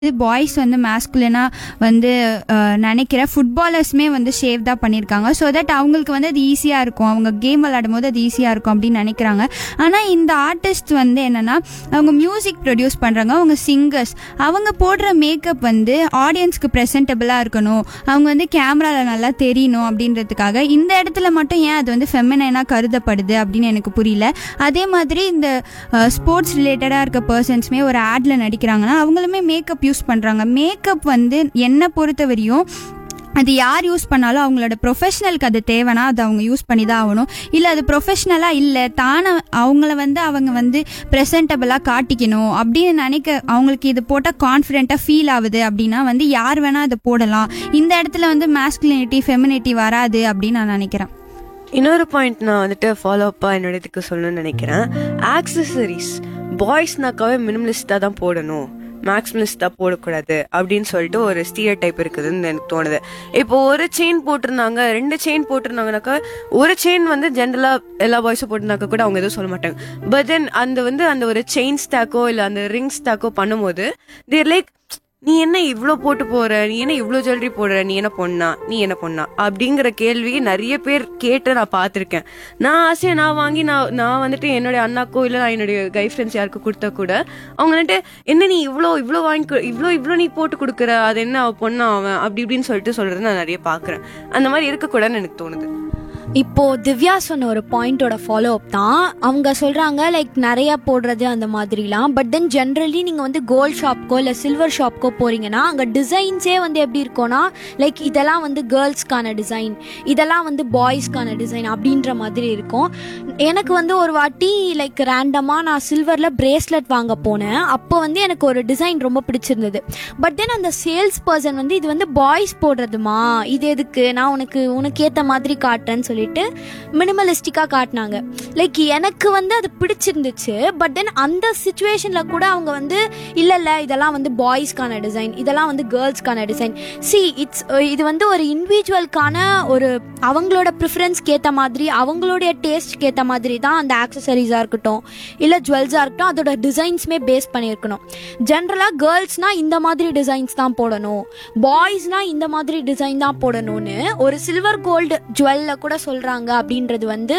Boys வந்து மேஸ்குலினாக வந்து அஹ், நினைக்கிற ஃபுட்பாலர்ஸுமே வந்து ஷேவ் தான் பண்ணியிருக்காங்க ஸோ தட் அவங்களுக்கு வந்து அது ஈஸியாக இருக்கும் அவங்க கேம் விளையாடும் போது அது ஈஸியாக இருக்கும் அப்படின்னு நினைக்கிறாங்க ஆனால் இந்த ஆர்டிஸ்ட் வந்து என்னன்னா அவங்க மியூசிக் ப்ரொடியூஸ் பண்ணுறாங்க அவங்க சிங்கர்ஸ் அவங்க போடுற மேக்கப் வந்து ஆடியன்ஸ்க்கு ப்ரெசென்டபிளாக இருக்கணும் அவங்க வந்து கேமராவில் நல்லா தெரியணும் அப்படின்றதுக்காக இந்த இடத்துல மட்டும் ஏன் அது வந்து ஃபெமினைனாக கருதப்படுது அப்படின்னு எனக்கு புரியல அதே மாதிரி இந்த ஸ்போர்ட்ஸ் ரிலேட்டடாக இருக்க பர்சன்ஸுமே ஒரு ஆட்ல நடிக்கிறாங்கன்னா அவங்களுமே மேக்கப் யூஸ் பண்ணுறாங்க மேக்கப் வந்து என்னை பொறுத்தவரையும் அது யார் யூஸ் பண்ணாலும் அவங்களோட ப்ரொஃபஷனலுக்கு அது தேவைன்னா அது அவங்க யூஸ் பண்ணி தான் ஆகணும் இல்லை அது ப்ரொஃபஷ்னலாக இல்லை தானே அவங்கள வந்து அவங்க வந்து ப்ரெசென்டபிளாக காட்டிக்கணும் அப்படின்னு நினைக்க அவங்களுக்கு இது போட்டால் கான்ஃபிடென்ட்டாக ஃபீல் ஆகுது அப்படின்னா வந்து யார் வேணால் அதை போடலாம் இந்த இடத்துல வந்து மேஸ்குலினிட்டி ஃபெமினிட்டி வராது அப்படின்னு நான் நினைக்கிறேன் இன்னொரு பாயிண்ட் நான் வந்துட்டு ஃபாலோ அப்பா என்னோட இதுக்கு சொல்லணும்னு நினைக்கிறேன் ஆக்சசரிஸ் பாய்ஸ்னாக்காவே மினிமலிஸ்டாக தான் போடணும் மேக்ஸிமலிஸ்டாக போடக்கூடாது அப்படின்னு சொல்லிட்டு ஒரு ஸ்டீரியர் டைப் இருக்குதுன்னு எனக்கு தோணுது இப்போ ஒரு செயின் போட்டிருந்தாங்க ரெண்டு செயின் போட்டிருந்தாங்கனாக்கா ஒரு செயின் வந்து ஜென்ரலாக எல்லா பாய்ஸும் போட்டிருந்தாக்க கூட அவங்க எதுவும் சொல்ல மாட்டாங்க பட் தென் அந்த வந்து அந்த ஒரு செயின் ஸ்டாக்கோ இல்லை அந்த ரிங் ஸ்டாக்கோ பண்ணும்போது தேர் லைக் நீ என்ன இவ்ளோ போட்டு போற நீ என்ன இவ்ளோ ஜுவல்லரி போடுற நீ என்ன பொண்ணா நீ என்ன பொண்ணா அப்படிங்கிற கேள்வி நிறைய பேர் கேட்டு நான் பார்த்திருக்கேன் நான் ஆசையா நான் வாங்கி நான் நான் வந்துட்டு என்னுடைய அண்ணாக்கோ இல்லை நான் என்னுடைய கை ஃப்ரெண்ட்ஸ் யாருக்கு கொடுத்தா கூட அவங்க வந்துட்டு என்ன நீ இவ்ளோ இவ்ளோ வாங்கி கொ- இவ்ளோ இவ்ளோ நீ போட்டு கொடுக்குற அது என்ன அவ பொண்ணா அவன் அப்படி இப்படின்னு சொல்லிட்டு சொல்றது நான் நிறைய பார்க்கறேன் அந்த மாதிரி இருக்கக்கூடாதுன்னு எனக்கு தோணுது இப்போ திவ்யா சொன்ன ஒரு பாயிண்டோட ஃபாலோ அப் தான் அவங்க சொல்றாங்க லைக் நிறைய போடுறது அந்த மாதிரிலாம் பட் தென் ஜென்ரலி நீங்க வந்து கோல்ட் ஷாப்க்கோ இல்லை சில்வர் ஷாப்க்கோ போறீங்கன்னா அங்க டிசைன்ஸே வந்து எப்படி இருக்கும்னா லைக் இதெல்லாம் வந்து கேர்ள்ஸ்க்கான டிசைன் இதெல்லாம் வந்து பாய்ஸ்க்கான டிசைன் அப்படின்ற மாதிரி இருக்கும் எனக்கு வந்து ஒரு வாட்டி லைக் ரேண்டமா நான் சில்வர்ல பிரேஸ்லெட் வாங்க போனேன் அப்போ வந்து எனக்கு ஒரு டிசைன் ரொம்ப பிடிச்சிருந்தது பட் தென் அந்த சேல்ஸ் பர்சன் வந்து இது வந்து பாய்ஸ் போடுறதுமா இது எதுக்கு நான் உனக்கு உனக்கு ஏத்த மாதிரி காட்டுறேன்னு சொல்லிட்டு மினிமலிஸ்டிக்கா காட்டினாங்க லைக் எனக்கு வந்து அது பிடிச்சிருந்துச்சு பட் தென் அந்த சுச்சுவேஷன்ல கூட அவங்க வந்து இல்ல இல்ல இதெல்லாம் வந்து பாய்ஸ்க்கான டிசைன் இதெல்லாம் வந்து கேர்ள்ஸ்க்கான டிசைன் சி இட்ஸ் இது வந்து ஒரு இண்டிவிஜுவல்கான ஒரு அவங்களோட ப்ரிஃபரன்ஸ்க்கு ஏற்ற மாதிரி அவங்களுடைய டேஸ்ட்க்கு ஏற்ற மாதிரி தான் அந்த ஆக்சசரிஸாக இருக்கட்டும் இல்லை ஜுவல்ஸாக இருக்கட்டும் அதோட டிசைன்ஸுமே பேஸ் பண்ணியிருக்கணும் ஜென்ரலாக கேர்ள்ஸ்னால் இந்த மாதிரி டிசைன்ஸ் தான் போடணும் பாய்ஸ்னால் இந்த மாதிரி டிசைன் தான் போடணும்னு ஒரு சில்வர் கோல்டு ஜுவல்ல கூட சொல்கிறாங்க அப்படின்றது வந்து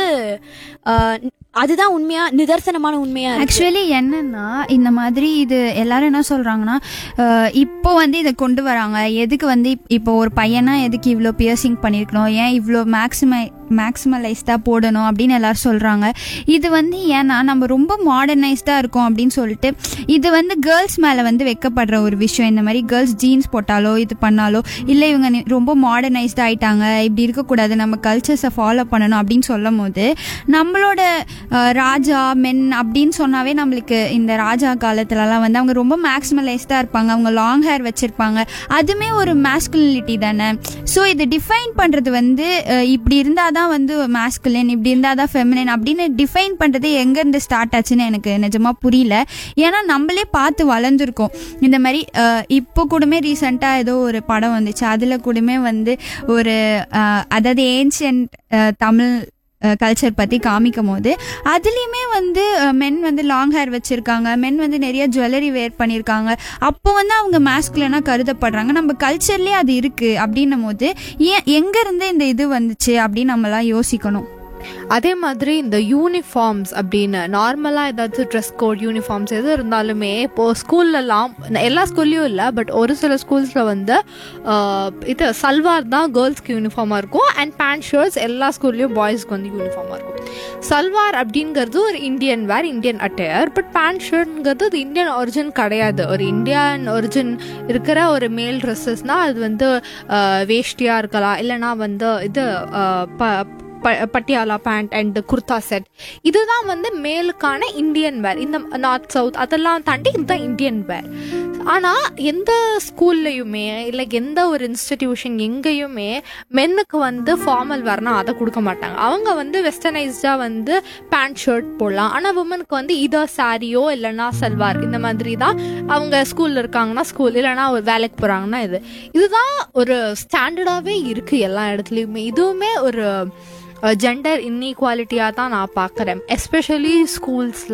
அஹ், அதுதான் உண்மையா நிதர்சனமான உண்மையா இருக்கு. ஆக்சுவலி என்னன்னா இந்த மாதிரி இது எல்லாரும் என்ன சொல்றாங்கன்னா அஹ், இப்போ வந்து இதை கொண்டு வராங்க எதுக்கு வந்து இப்- இப்போ ஒரு பையனா எதுக்கு இவ்வளோ பியர்சிங் பண்ணியிருக்கணும் ஏன் இவ்வளோ மேக்ஸிமை மேக்ஸிமலைஸ்டாக போடணும் அப்படின்னு எல்லாரும் சொல்றாங்க இது வந்து ஏன்னா நம்ம ரொம்ப மாடர்னைஸ்டாக இருக்கோம் அப்படின்னு சொல்லிட்டு இது வந்து கேர்ள்ஸ் மேலே வந்து வைக்கப்படுற ஒரு விஷயம் இந்த மாதிரி கேர்ள்ஸ் ஜீன்ஸ் போட்டாலோ இது பண்ணாலோ இல்லை இவங்க நி- ரொம்ப மாடர்னைஸ்டாக ஆயிட்டாங்க இப்படி இருக்கக்கூடாது நம்ம கல்ச்சர்ஸை ஃபாலோ பண்ணணும் அப்படின்னு சொல்லும் போது நம்மளோட அஹ், ராஜா மென் அப்படின்னு சொன்னாவே நம்மளுக்கு இந்த ராஜா காலத்துலலாம் வந்து அவங்க ரொம்ப மேக்ஸிமலைஸ்டாக இருப்பாங்க அவங்க லாங் ஹேர் வச்சிருப்பாங்க அதுவுமே ஒரு மேஸ்குலினிட்டி தானே ஸோ இதை டிஃபைன் பண்ணுறது வந்து அஹ், இப்படி இருந்தால் தான் வந்து மேஸ்குலின் இப்படி இருந்தால் தான் ஃபெமினின் அப்படின்னு டிஃபைன் பண்ணுறது எங்கேருந்து ஸ்டார்ட் ஆச்சுன்னு எனக்கு நிஜமாக புரியல ஏன்னா நம்மளே பார்த்து வளர்ந்துருக்கோம் இந்த மாதிரி அஹ், இப்போ கூடமே ரீசெண்டாக ஏதோ ஒரு படம் வந்துச்சு அதில் கூடமே வந்து ஒரு அஹ், அதாவது ஏன்ஷியன்ட் தமிழ் கல்ச்சர் பற்றி காமிக்கும் போது அதுலேயுமே வந்து மென் வந்து லாங் ஹேர் வச்சுருக்காங்க மென் வந்து நிறைய ஜுவல்லரி வேர் பண்ணியிருக்காங்க அப்போ வந்து அவங்க மேஸ்குலனாக கருதப்படுறாங்க நம்ம கல்ச்சர்லேயே அது இருக்குது அப்படின்னும் போது ஏன் எங்கேருந்து இந்த இது வந்துச்சு அப்படின்னு நம்மலாம் யோசிக்கணும் அதே மாதிரி இந்த யூனிஃபார்ம்ஸ் அப்படின்னு நார்மலாக ஏதாச்சும் ட்ரெஸ் கோட் யூனிஃபார்ம்ஸ் எது இருந்தாலுமே இப்போது ஸ்கூல்லலாம் எல்லா ஸ்கூல்லையும் இல்லை பட் ஒரு சில ஸ்கூல்ஸில் வந்து ஆஹ், இது சல்வார் தான் கேர்ள்ஸ்க்கு யூனிஃபார்மாக இருக்கும் அண்ட் பேண்ட் ஷர்ட்ஸ் எல்லா ஸ்கூல்லையும் பாய்ஸ்க்கு வந்து யூனிஃபார்மாக இருக்கும் சல்வார் அப்படிங்கிறது ஒரு Indian wear Indian attire but pant ஷர்ட்ங்கிறது அது இந்தியன் ஒரிஜின் கிடையாது ஒரு இந்தியன் ஒரிஜின் இருக்கிற ஒரு மேல் ட்ரெஸ்ஸஸ்னால் அது வந்து ஆஹ், வேஷ்டியாக இருக்கலாம் இல்லைனா வந்து இது ஆஹ், ப ப- Patiala pant and kurta set இதுதான் வந்து மேலுக்கான இந்தியன் வேர் இந்த நார்த் சவுத் அதெல்லாம் தாண்டி இதுதான் இந்தியன் வேர் ஆனால் எந்த ஸ்கூல்லையுமே இல்லை எந்த ஒரு இன்ஸ்டிடியூஷன் எங்கேயுமே மென்னுக்கு வந்து ஃபார்மல் வேர்னா அதை கொடுக்க மாட்டாங்க அவங்க வந்து வெஸ்டர்னைஸ்டாக வந்து பேண்ட் ஷர்ட் போடலாம் ஆனால் உமனுக்கு வந்து இதோ சாரியோ இல்லைன்னா சல்வார் இந்த மாதிரி தான் அவங்க ஸ்கூலில் இருக்காங்கன்னா ஸ்கூல் இல்லைன்னா ஒரு வேலைக்கு போகிறாங்கன்னா இது இதுதான் ஒரு ஸ்டாண்டர்டாகவே இருக்குது எல்லா இடத்துலையுமே இதுவுமே ஒரு ஜெண்டர் இன்இக்வாலிட்டியாக தான் நான் பார்க்குறேன் எஸ்பெஷலி ஸ்கூல்ஸில்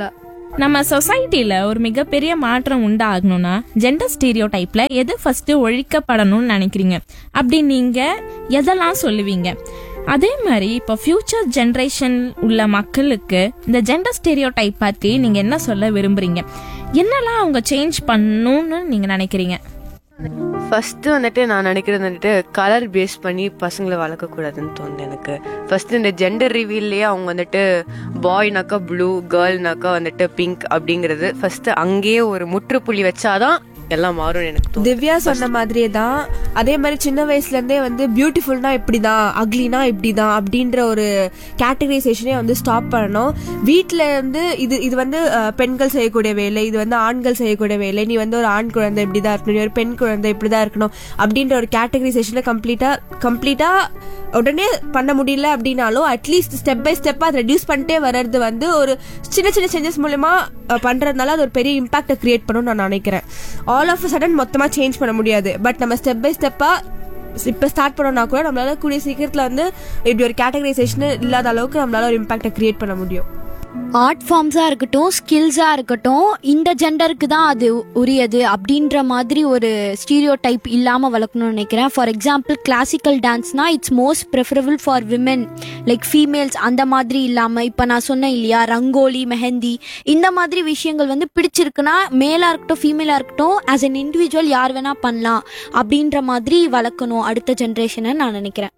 நம்ம சொசைட்டில ஒரு மிகப்பெரிய மாற்றம் உண்டாகணும்னா ஜெண்டர் ஸ்டீரியோ டைப்ல எது ஃபர்ஸ்ட் ஒழிக்கப்படணும்னு நினைக்கிறீங்க அப்படி நீங்க எதெல்லாம் சொல்லுவீங்க அதே மாதிரி இப்போ ஃபியூச்சர் ஜென்ரேஷன் உள்ள மக்களுக்கு இந்த ஜெண்டர் ஸ்டீரியோ டைப் பற்றி நீங்க என்ன சொல்ல விரும்புறீங்க என்னெல்லாம் அவங்க சேஞ்ச் பண்ணணும்னு நீங்க நினைக்கிறீங்க ஃபர்ஸ்ட் வந்துட்டு நான் நினைக்கிறது வந்துட்டு கலர் பேஸ் பண்ணி பசங்களை வளர்க்கக்கூடாதுன்னு தோணுது எனக்கு ஃபர்ஸ்ட் இந்த ஜெண்டர் ரிவீல்லையே அவங்க வந்துட்டு பாய்னாக்கா ப்ளூ கேர்ள்னாக்கா வந்துட்டு பிங்க் அப்படிங்கிறது ஃபர்ஸ்ட் அங்கேயே ஒரு முற்றுப்புள்ளி வச்சாதான் எல்லாம் மாறும் எனக்கு தோணுது திவ்யா சொன்ன மாதிரியே தான் அதே மாதிரி சின்ன வயசுல இருந்தே வந்து பியூட்டிஃபுல்னா இப்படிதான் அக்லினா இப்படிதான் அப்படின்ற ஒரு கேட்டகரைசேஷனே வந்து ஸ்டாப் பண்ணணும் வீட்ல இருந்து இது இது வந்து அஹ், பெண்கள் செய்யக்கூடிய வேலை இது வந்து ஆண்கள் செய்யக்கூடிய வேலை நீ வந்து ஒரு ஆண் குழந்தை இப்படிதான் இருக்கணும் நீ ஒரு பெண் குழந்தை இப்படிதான் இருக்கணும் அப்படின்ற ஒரு கேட்டகரைசேஷனை கம்ப்ளீட்டா கம்ப்ளீட்டா உடனே பண்ண முடியல அப்படின்னாலும் அட்லீஸ்ட் ஸ்டெப் பை ஸ்டெப்பா அதை ரெடியூஸ் பண்ணிட்டே வர்றது வந்து ஒரு சின்ன சின்ன சேஞ்சஸ் மூலயமா அஹ், பண்றதுனால அது ஒரு பெரிய இம்பாக்டை கிரியேட் பண்ணும்னு நான் நினைக்கிறேன் ஆல் ஆஃப் சடன் மொத்தமா சேஞ்ச் பண்ண முடியாது பட் நம்ம ஸ்டெப் பை ஸ்டெப்பா இப்ப ஸ்டார்ட் பண்ணோம்னா கூட நம்மளால கூடிய சீக்கிரத்துல வந்து இப்படி ஒரு கேட்டகரைசேஷன் இல்லாத அளவுக்கு நம்மளால ஒரு இம்பாக்டை கிரியேட் பண்ண முடியும் ஆர்ட் ஃபார்ம்ஸாக இருக்கட்டும் ஸ்கில்ஸாக இருக்கட்டும் இந்த ஜெண்டருக்கு தான் அது உரியது அப்படின்ற மாதிரி ஒரு ஸ்டீரியோ டைப் இல்லாமல் வளர்க்கணும்னு நினைக்கிறேன் ஃபார் எக்ஸாம்பிள் கிளாசிக்கல் டான்ஸ்னா it's most preferable for women like females அந்த மாதிரி இல்லாமல் இப்போ நான் சொன்னேன் இல்லையா ரங்கோலி மெஹந்தி இந்த மாதிரி விஷயங்கள் வந்து பிடிச்சிருக்குன்னா மேலாக இருக்கட்டும் ஃபீமேலாக இருக்கட்டும் ஆஸ் an இண்டிவிஜுவல் யார் வேணால் பண்ணலாம் அப்படின்ற மாதிரி வளர்க்கணும் அடுத்த ஜென்ரேஷனை நான் நினைக்கிறேன்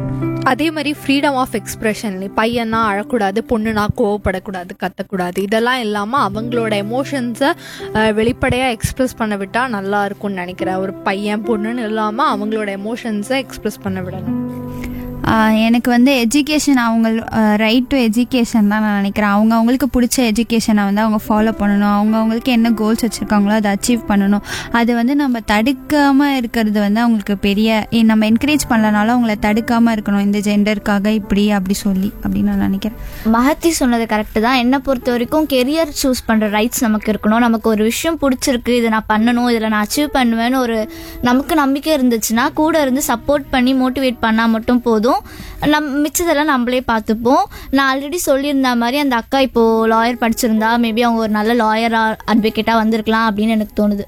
அதே மாதிரி ஃப்ரீடம் ஆஃப் எக்ஸ்பிரஷன் பையனா அழக்கூடாது பொண்ணுனா கோவப்படக்கூடாது கத்தக்கூடாது இதெல்லாம் இல்லாமல் அவங்களோட எமோஷன்ஸை வெளிப்படையாக எக்ஸ்பிரஸ் பண்ண விட்டால் நல்லா இருக்கும்னு நினைக்கிறேன் ஒரு பையன் பொண்ணுன்னு இல்லாமல் அவங்களோட எமோஷன்ஸை எக்ஸ்பிரஸ் பண்ண விடணும் ஆஹ் எனக்கு வந்து எஜுகேஷன் அவங்க ரைட் டு எஜுகேஷன் தான் நான் நினைக்கிறேன் அவங்க அவங்களுக்கு பிடிச்ச எஜுகேஷனை வந்து அவங்க ஃபாலோ பண்ணணும் அவங்க அவங்களுக்கு என்ன கோல்ஸ் வச்சுருக்காங்களோ அதை அச்சீவ் பண்ணணும் அது வந்து நம்ம தடுக்காமல் இருக்கிறது வந்து அவங்களுக்கு பெரிய ஏ, நம்ம என்கரேஜ் பண்ணலனாலும் அவங்கள தடுக்காமல் இருக்கணும் இந்த ஜெண்டருக்காக இப்படி அப்படி சொல்லி அப்படின்னு நான் நினைக்கிறேன் மகத்தி சொன்னது கரெக்டு தான் என்னை பொறுத்த வரைக்கும் கெரியர் சூஸ் பண்ணுற ரைட்ஸ் நமக்கு இருக்கணும் நமக்கு ஒரு விஷயம் பிடிச்சிருக்கு இதை நான் பண்ணணும் இதில் நான் அச்சீவ் பண்ணுவேன்னு ஒரு நமக்கு நம்பிக்கை இருந்துச்சுன்னா கூட இருந்து சப்போர்ட் பண்ணி மோட்டிவேட் பண்ணால் மட்டும் போதும் நம் மிச்சதெல்லாம் நம்மளே பார்த்துப்போம் நான் ஆல்ரெடி சொல்லியிருந்த மாதிரி அந்த அக்கா இப்போது லாயர் படிச்சிருந்தா மேபி அவங்க ஒரு நல்ல லாயராக அட்வொகேட்டாக வந்திருக்கலாம் அப்படின்னு எனக்கு தோணுது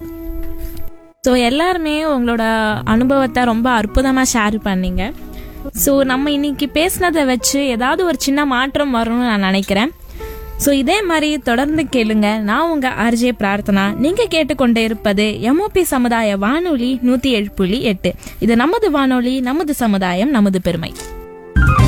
ஸோ எல்லாருமே உங்களோட அனுபவத்தை ரொம்ப அற்புதமாக ஷேர் பண்ணீங்க ஸோ நம்ம இன்னைக்கு பேசினதை வச்சு ஏதாவது ஒரு சின்ன மாற்றம் வரும்னு நான் நினைக்கிறேன் ஸோ இதே மாதிரி தொடர்ந்து கேளுங்க நான் உங்க ஆர்ஜே பிரார்த்தனா நீங்க கேட்டுக்கொண்டே இருப்பது எம்ஓபி சமுதாய வானொலி நூத்தி ஏழு புள்ளி எட்டு இது நமது வானொலி நமது சமுதாயம் நமது பெருமை